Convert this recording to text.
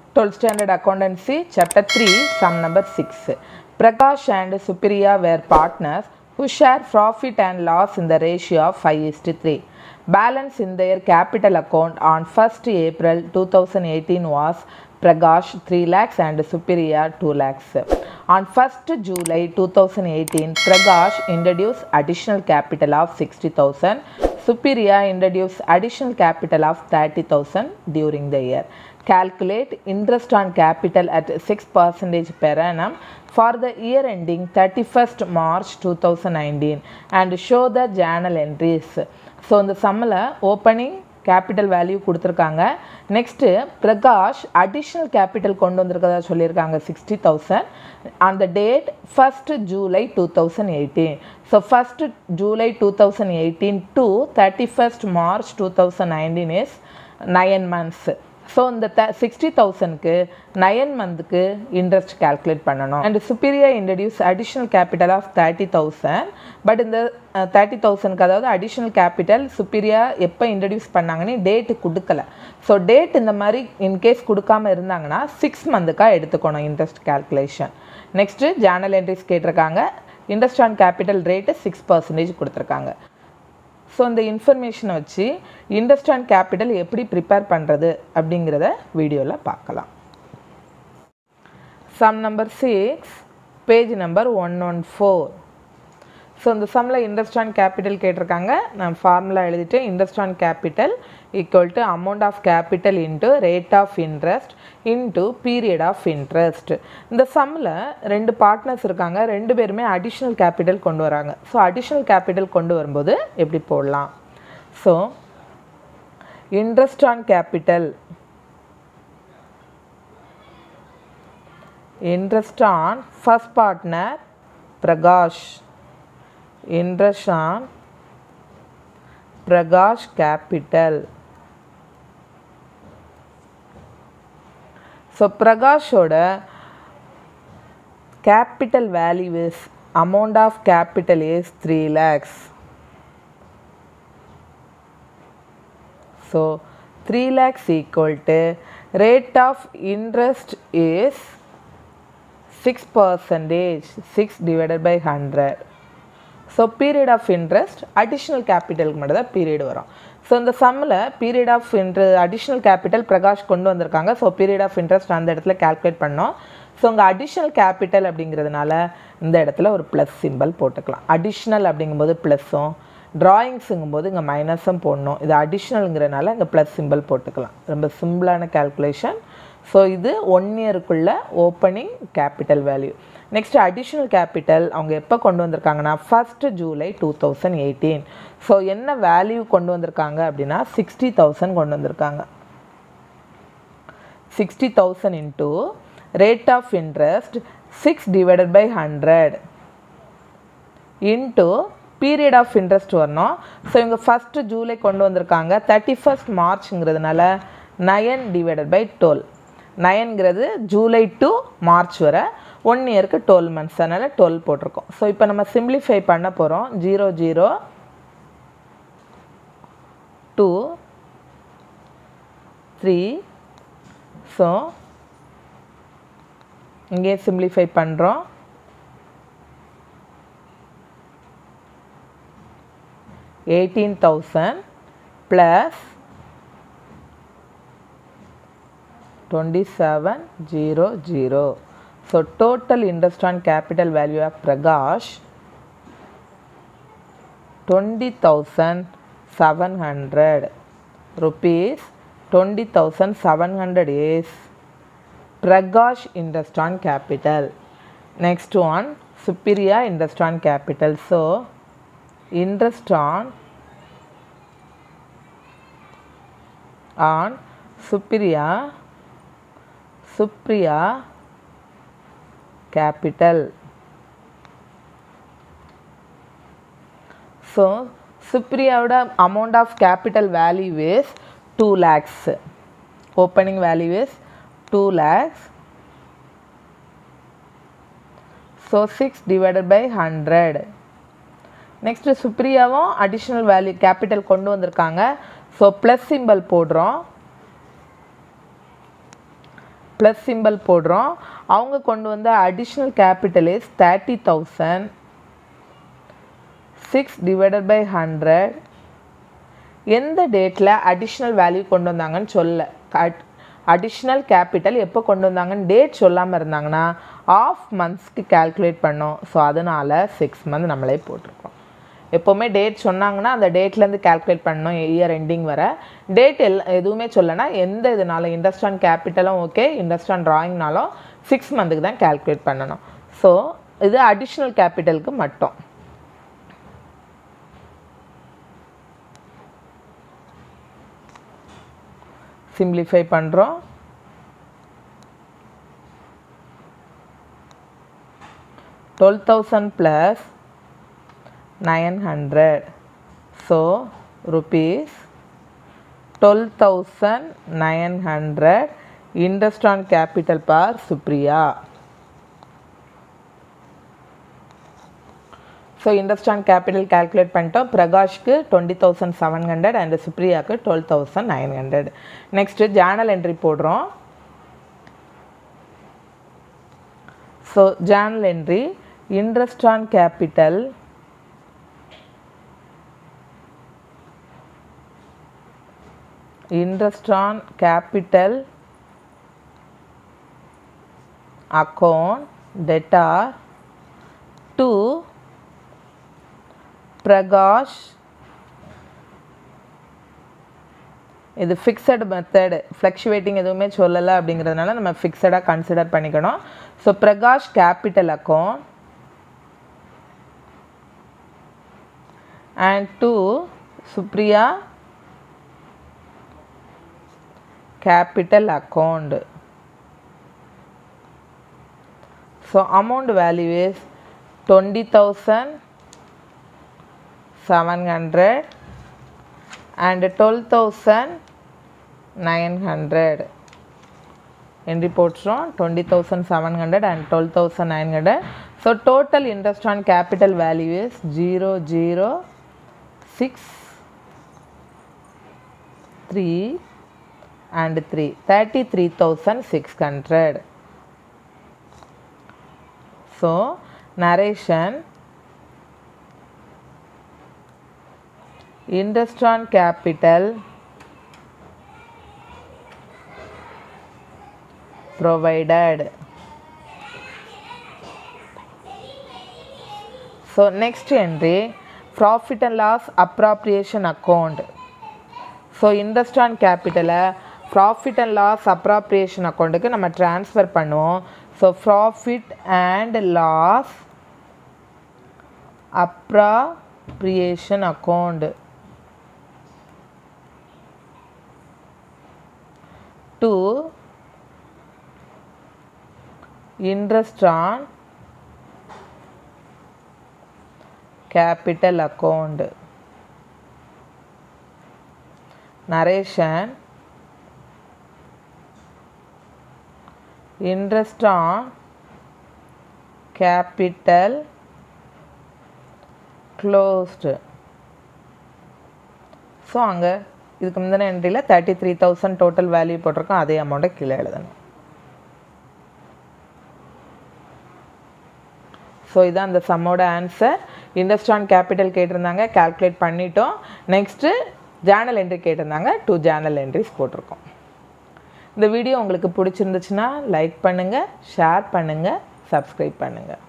12th standard accountancy chapter 3 sum number 6 prakash and supriya were partners who share profit and loss in the ratio of 5 is to 3 balance in their capital account on 1st april 2018 was prakash 3 lakhs and supriya 2 lakhs on 1st july 2018 prakash introduced additional capital of 60000 Superior introduced additional capital of 30,000 during the year. Calculate interest on capital at 6 percentage per annum for the year ending 31st March 2019 and show the journal entries. So இந்த சம்மில் opening capital value கொடுத்துருக்காங்க next Prakash additional capital கொண்டு வந்திருக்கதா சொல்லியிருக்காங்க sixty thousand அந்த date first July two thousand eighteen so first July two thousand eighteen to thirty first March two thousand nineteen is nine months so இந்த the sixty தௌசண்ட்க்கு nine மந்த்துக்கு interest calculate பண்ணணும் and superior introduce additional capital of thirty thousand but இந்த thirty தௌசண்ட்க்கு அதாவது additional capital superior எப்போ introduce பண்ணாங்கன்னு date கொடுக்கல ஸோ டேட் இந்த மாதிரி இன்கேஸ் கொடுக்காம இருந்தாங்கன்னா சிக்ஸ் மந்த்துக்காக எடுத்துக்கணும் interest calculation next journal entries கேட்டிருக்காங்க interest on capital rate six percentage கொடுத்துருக்காங்க ஸோ இந்த இன்ஃபர்மேஷனை வச்சு இன்ட்ரெஸ்ட் அண்ட் கேபிட்டல் எப்படி ப்ரிப்பேர் பண்ணுறது அப்படிங்கிறத வீடியோவில் பார்க்கலாம் sum number six page number one one four so இந்த சம்மில் இன்ட்ரெஸ்ட் ஆன் கேபிட்டல் கேட்டிருக்காங்க நான் ஃபார்முலா எழுதிட்டு interest on capital equal to amount of capital into rate of interest into period of interest இந்த சம்மில் ரெண்டு பார்ட்னர்ஸ் இருக்காங்க ரெண்டு பேருமே அடிஷ்னல் கேபிட்டல் கொண்டு வராங்க ஸோ அடிஷ்னல் கேபிட்டல் கொண்டு வரும்போது எப்படி போடலாம் so interest on capital interest on first partner Prakash interest on Prakash Capital. So பிரகாஷோட capital value is amount of capital is three lakhs so three lakhs equal to rate of interest is six percentage six divided by hundred so period of interest additional கேபிட்டலுக்கு மட்டும் தான் period வரும் so இந்த சம்மில் period of interest additional capital Prakash கொண்டு வந்திருக்காங்க so period of interest அந்த இடத்துல கால்குலேட் பண்ணோம் ஸோ உங்கள் அடிஷ்னல் கேபிட்டல் அப்படிங்கிறதுனால இந்த இடத்துல ஒரு ப்ளஸ் சிம்பிள் போட்டுக்கலாம் அடிஷ்னல் அப்படிங்கும்போது ப்ளஸ்ஸும் ட்ராயிங்ஸுங்கும்போது இங்கே மைனஸும் போடணும் இது அடிஷ்னலுங்கிறனால இங்கே ப்ளஸ் சிம்பிள் போட்டுக்கலாம் ரொம்ப சிம்பிளான கேல்குலேஷன் ஸோ இது ஒன் இயருக்குள்ள opening capital value next additional capital அவங்க எப்போ கொண்டு வந்திருக்காங்கன்னா first July two thousand eighteen so என்ன வேல்யூ கொண்டு வந்திருக்காங்க அப்படின்னா சிக்ஸ்டி தௌசண்ட் கொண்டு வந்திருக்காங்க sixty thousand into rate of interest six divided by hundred into period of interest வரணும் ஸோ இவங்க ஃபஸ்ட்டு ஜூலை கொண்டு வந்திருக்காங்க தேர்ட்டி ஃபஸ்ட் மார்ச்ங்கிறதுனால நயன் டிவைடட் பை டுவெல் நயன்கிறது ஜூலை டு மார்ச் வரை ஒன் இயருக்கு டுவெல் மந்த்ஸ் அதனால் டுவெல் போட்டிருக்கோம் ஸோ இப்போ நம்ம சிம்பிளிஃபை பண்ண போகிறோம் zero zero two three so இங்கே சிம்பிளிஃபை பண்ணுறோம் eighteen thousand plus twenty seven zero zero So total interest on capital value of Prakash 20,700 rupees 20,700 is Prakash interest on capital. Next one superior interest on capital. So interest on on superior superior capital. So, Supriyaவோட amount of capital value is 2 lakhs. Opening value is 2 lakhs. So, 6 divided by 100. Next சுப்ரியாவும் additional value capital கொண்டு வந்திருக்காங்க so plus simple போடுறோம் plus simple போடுறோம் அவங்க கொண்டு வந்த additional capital is thirty thousand six divided by hundred எந்த டேட்டில் அடிஷ்னல் வேல்யூ கொண்டு வந்தாங்கன்னு சொல்ல அடிஷ்னல் கேபிட்டல் எப்போ கொண்டு வந்தாங்கன்னு டேட் சொல்லாமல் இருந்தாங்கன்னா ஆஃப் மந்த்ஸ்க்கு கால்குலேட் பண்ணோம் ஸோ அதனால் சிக்ஸ் மந்த் நம்மளே போட்டிருக்கோம் எப்போவுமே டேட் சொன்னாங்கன்னா அந்த டேட்லேருந்து கால்குலேட் பண்ணணும் இயர் எண்டிங் வர டேட் எல் எதுவுமே சொல்லனா எந்த இதனால இன்ட்ரெஸ்ட் ஆன் கேபிட்டலும் ஓகே இன்ட்ரெஸ்ட் ஆன் ட்ராயிங்னாலும் சிக்ஸ் மந்த்துக்கு தான் கால்குலேட் பண்ணணும் ஸோ இது அடிஷ்னல் கேபிட்டலுக்கு மட்டும் சிம்பிளிஃபை பண்ணுறோம் twelve thousand plus nine hundred so rupees twelve thousand nine hundred interest on capital for Supriya so interest on capital calculate பண்ணிட்டோம் பிரகாஷ்க்கு twenty thousand seven hundred and சுப்ரியாவுக்கு twelve thousand nine hundred next journal entry போடுறோம் so journal entry interest on capital interest on capital account debtor to Prakash இது fixed method fluctuating எதுவுமே சொல்லலை அப்படிங்கிறதுனால நம்ம ஃபிக்ஸடாக கன்சிடர் பண்ணிக்கணும் so Prakash capital account and two Supriya capital account. So amount value is 20,700 and 12,900. Entry போட்டுறோம் 20,700 and 12,900. So total interest on capital value is 006 and 3 33600 so narration interest on capital provided so next entry profit and loss appropriation account so interest on கேபிட்டலை profit and loss appropriation அக்கௌண்ட்டுக்கு நம்ம transfer பண்ணுவோம் so profit and loss appropriation account to interest on capital account narration interest on capital closed so அங்கே இதுக்கு முந்தின என்ட்ரியில் thirty three thousand total value போட்டிருக்கோம் அதே அமௌண்ட்டை கீழே எழுதணும் ஸோ இதான் அந்த சம்மோட ஆன்சர் இன்ட்ரெஸ்ட் ஆன் கேபிட்டல் கேட்டிருந்தாங்க கால்குலேட் பண்ணிட்டோம் நெக்ஸ்ட்டு ஜேர்னல் என்ட்ரி கேட்டிருந்தாங்க டூ ஜேர்னல் என்ட்ரிஸ் போட்டிருக்கோம் இந்த வீடியோ உங்களுக்கு பிடிச்சிருந்துச்சுன்னா லைக் பண்ணுங்கள் ஷேர் பண்ணுங்கள் சப்ஸ்கிரைப் பண்ணுங்கள்